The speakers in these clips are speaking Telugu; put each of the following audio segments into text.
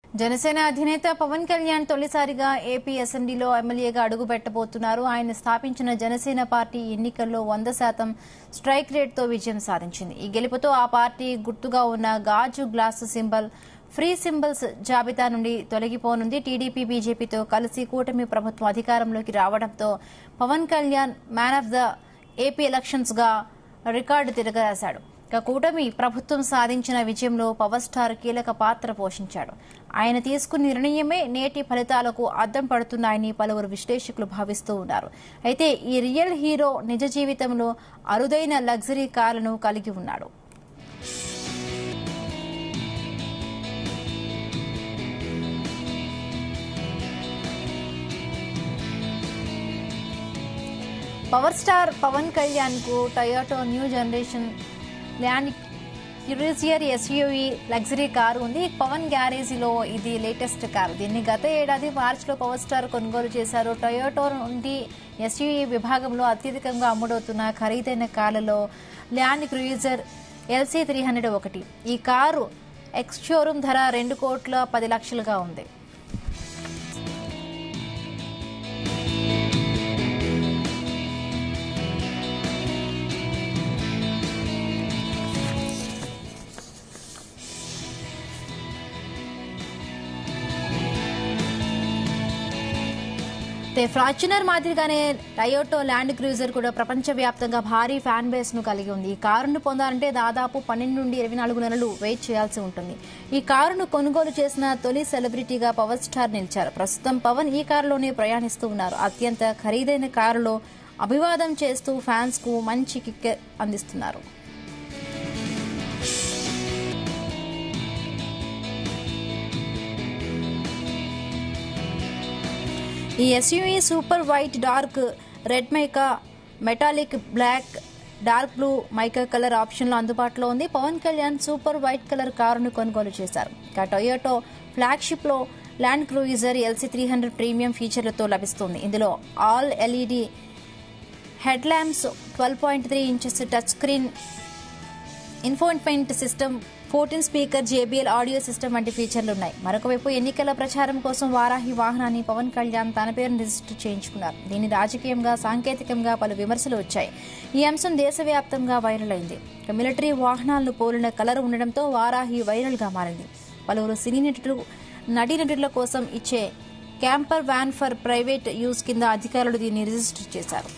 జనసేన అధినేత పవన్ కళ్యాణ్ తొలిసారిగా ఏపీ అసెంబ్లీలో ఎమ్మెల్యేగా అడుగుపెట్టబోతున్నారు ఆయన స్థాపించిన జనసేన పార్టీ ఎన్నికల్లో వంద శాతం స్ట్రైక్ రేట్తో విజయం సాధించింది ఈ గెలుపుతో ఆ పార్టీ గుర్తుగా ఉన్న గాజు గ్లాసు సింబల్ ఫ్రీ సింబల్స్ జాబితా నుండి తొలగిపోనుంది టీడీపీ బీజేపీతో కలిసి కూటమి ప్రభుత్వం అధికారంలోకి రావడంతో Pawan Kalyan man of the AP elections గా రికార్డు తిరగరాశాడు ఇక కూటమి ప్రభుత్వం సాధించిన విజయంలో పవర్ స్టార్ కీలక పాత్ర పోషించాడు ఆయన తీసుకున్న నిర్ణయమే నేటి ఫలితాలకు అద్దం పడుతున్నాయని పలువురు విశ్లేషకులు భావిస్తూ ఉన్నారు అయితే ఈ రియల్ హీరో నిజ జీవితంలో అరుదైన లగ్జరీ కార్లను కలిగి ఉన్నాడు పవర్ స్టార్ పవన్ కళ్యాణ్ కు Toyota new generation Land Cruiser SUV luxury car ఉంది పవన్ గ్యారేజీలో ఇది లేటెస్ట్ కారు దీన్ని గత ఏడాది మార్చిలో పవర్ స్టార్ కొనుగోలు చేశారు టొయోటో నుండి ఎస్యూవి విభాగంలో అత్యధికంగా అమ్ముడవుతున్న ఖరీదైన కార్లలో Land Cruiser LC three hundred ఒకటి ఈ కారు ఎక్స్ షోరూమ్ ధర రెండు కోట్ల పది లక్షలుగా ఉంది అయితే ఫార్చునర్ మాదిరిగానే టయోటో ల్యాండ్ క్రూజర్ కూడా ప్రపంచవ్యాప్తంగా భారీ ఫ్యాన్ బేస్ ను కలిగి ఉంది ఈ కారును పొందాలంటే దాదాపు పన్నెండు నుండి ఇరవై నాలుగు నెలలు వెయిట్ చేయాల్సి ఉంటుంది ఈ కారును కొనుగోలు చేసిన తొలి సెలబ్రిటీగా పవర్ స్టార్ నిలిచారు ప్రస్తుతం పవన్ ఈ కారులోనే ప్రయాణిస్తూ ఉన్నారు అత్యంత ఖరీదైన కారులో అభివాదం చేస్తూ ఫ్యాన్స్ కు మంచి కిక్ అందిస్తున్నారు ఈ SUV super white dark red mica metallic black dark blue mica colour ఆప్షన్లో అందుబాటులో ఉంది Pawan Kalyan super white colour కారును కొనుగోలు చేశారు ఇక టొయోటో ఫ్లాగ్షిప్ లో Land Cruiser LC three hundred premium ఫీచర్లతో లభిస్తుంది ఇందులో all LED head lamps twelve point three inches touch screen infotainment system fourteen speaker JBL audio system వంటి ఫీచర్లు ఉన్నాయి మరొక వైపు ఎన్నికల ప్రచారం కోసం వారాహి వాహనాన్ని పవన్ కళ్యాణ్ తన పేరును రిజిస్టర్ చేయించుకున్నారు దీని రాజకీయంగా సాంకేతికంగా పలు విమర్శలు వచ్చాయి ఈ అంశం దేశవ్యాప్తంగా వైరల్ అయింది ఇక మిలిటరీ వాహనాలను పోలిన కలర్ ఉండడంతో వారాహి వైరల్ గా మారింది పలువురు సినీ నటులు నటీనటుల కోసం ఇచ్చే camper van for private use కింద అధికారులు దీన్ని రిజిస్టర్ చేశారు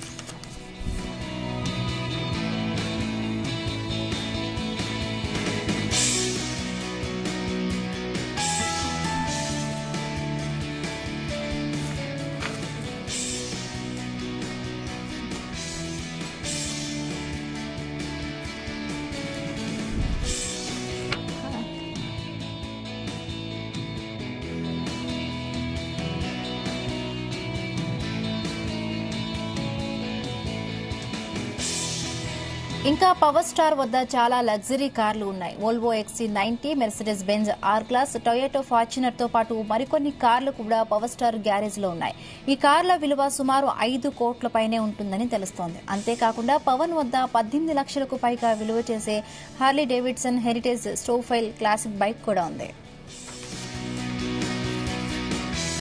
ఇంకా పవర్ స్టార్ వద్ద చాలా లగ్జరీ కార్లు ఉన్నాయి Volvo XC ninety Mercedes Benz R class Toyota Fortuner తో పాటు మరికొన్ని కార్లు కూడా పవర్ స్టార్ గ్యారేజ్ లో ఉన్నాయి ఈ కార్ల విలువ సుమారు ఐదు కోట్ల పైనే ఉంటుందని తెలుస్తోంది అంతేకాకుండా పవన్ వద్ద పద్దెనిమిది లక్షలకు పైగా విలువ చేసే Harley Davidson Heritage Softail classic bike కూడా ఉంది